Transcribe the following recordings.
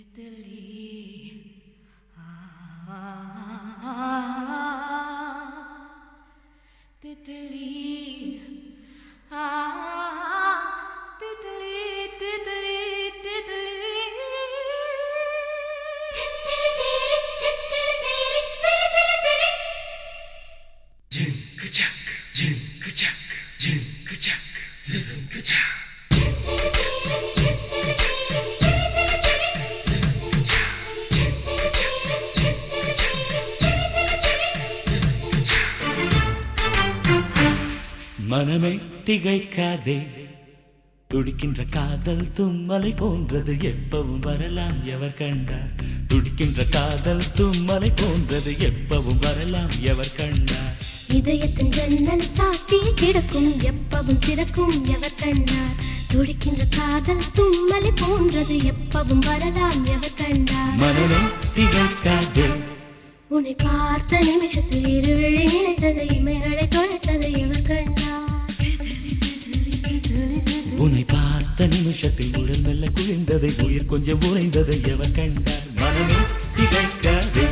மனமே திகைக்காதே துடிக்கின்ற காதல் தும்மலை போன்றது எப்பவும் வரலாம் எவர் கண்டார் துடிக்கின்ற காதல் தும்மலை போன்றது எப்பவும் வரலாம் எவர் கண்டார் இதயத்தின் ஜன்னல் சாத்தி கிடக்கும் எப்பவும் திறக்கும் எவர் கண்டார் துடிக்கின்ற காதல் தும்மலை போன்றது எப்பவும் வரலாம் எவர் கண்டார் மனமே திகைக்காதே உன்னை பார்த்த நிமிஷத்தில் இருவிழி நினைத்தது இமைகளை தொலைத்தது எவர் கண்டார் உன்னை பார்த்த நிமிஷத்தில் உடல் மெல்ல குளிர்ந்தது உயிர் கொஞ்சம் உறைந்தது எவர் கண்டார் மனமே திகைக்காதே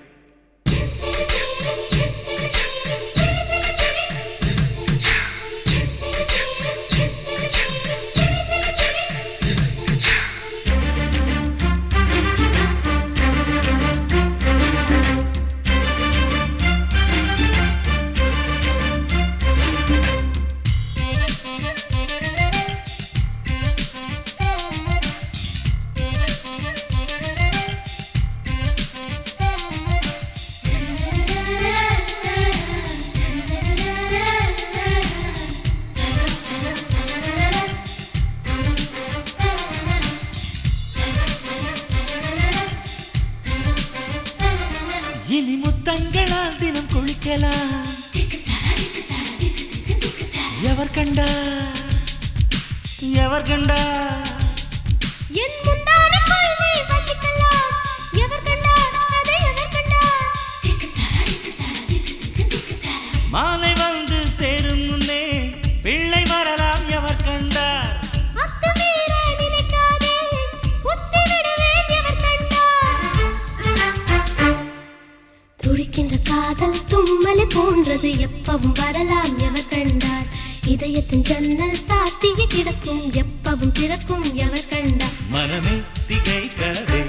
இனி முத்தங்களால் தினம் குளிக்கலாம் எவர் கண்டா எவர் கண்டா என் முந்தானைக்குள் நீ வசிக்கலாம் எவர் கண்டார் அதை எவர் கண்டார் மாலை வந்து சேரும் முன்னே பிள்ளை வரலாம் எவர் கண்டார் அத்துமீற நினைக்காதே உத்தி விடுவேன் எவர் கண்டார் துடிக்கின்ற காதல் தும்மலை போன்றது எப்பவும் வரலாம் எவர் கண்டார் இதயத்தின் ஜன்னல் சாத்திய கிடக்கும் எப்பவும் திறக்கும் எவர் கண்டார் மனமே திகைக்காதே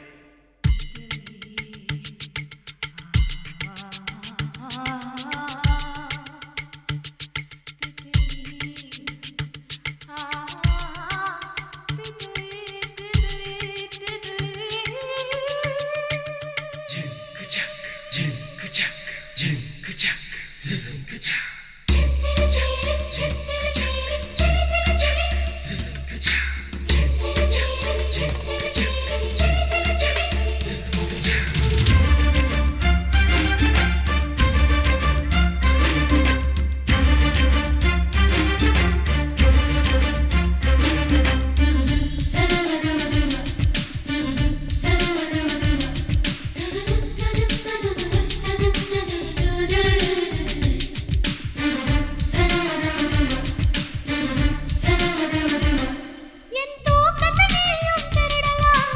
என் தூக்கத்தை நீயும் திருடலாம்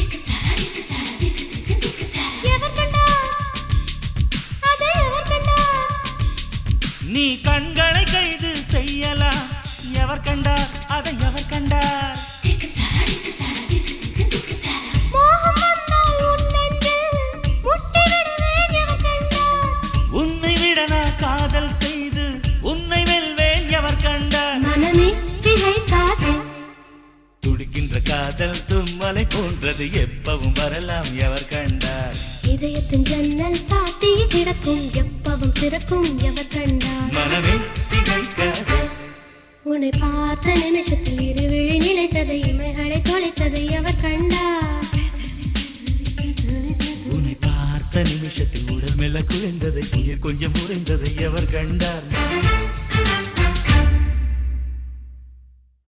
எவர் கண்டார் அதை எவர் கண்டார் நீ கண்களை கைது செய்யலாம் எவர் கண்டார் அதை எவர் கண்டார் மோகம் வந்தால் உன் நெஞ்சில் முட்டி விடுவேன் எவர் கண்டார் உன்னை விட நான் காதல் செய்து உன்னை வெல்வேன் எவர் கண்டார் மனமே திகைக்காதே துடிக்கின்ற காதல் தும்மலை போன்றது எப்பவும் வரலாம் எவர் கண்டார் இதயத்தின் ஜன்னல் சாத்தி கிடக்கும் எப்பவும் திறக்கும் எவர் கண்டார் மனமே திகைக்காதே உன்னை பார்த்த நிமிஷத்தில் இருவிழி நிலைத்தது இமைகளை தொலைத்தது எவர் கண்டார் உன்னை பார்த்த நிமிஷத்தில் உடல் மெல்ல குளிர்ந்ததை உயிர் கொஞ்சம் உறைந்ததை எவர் கண்டார்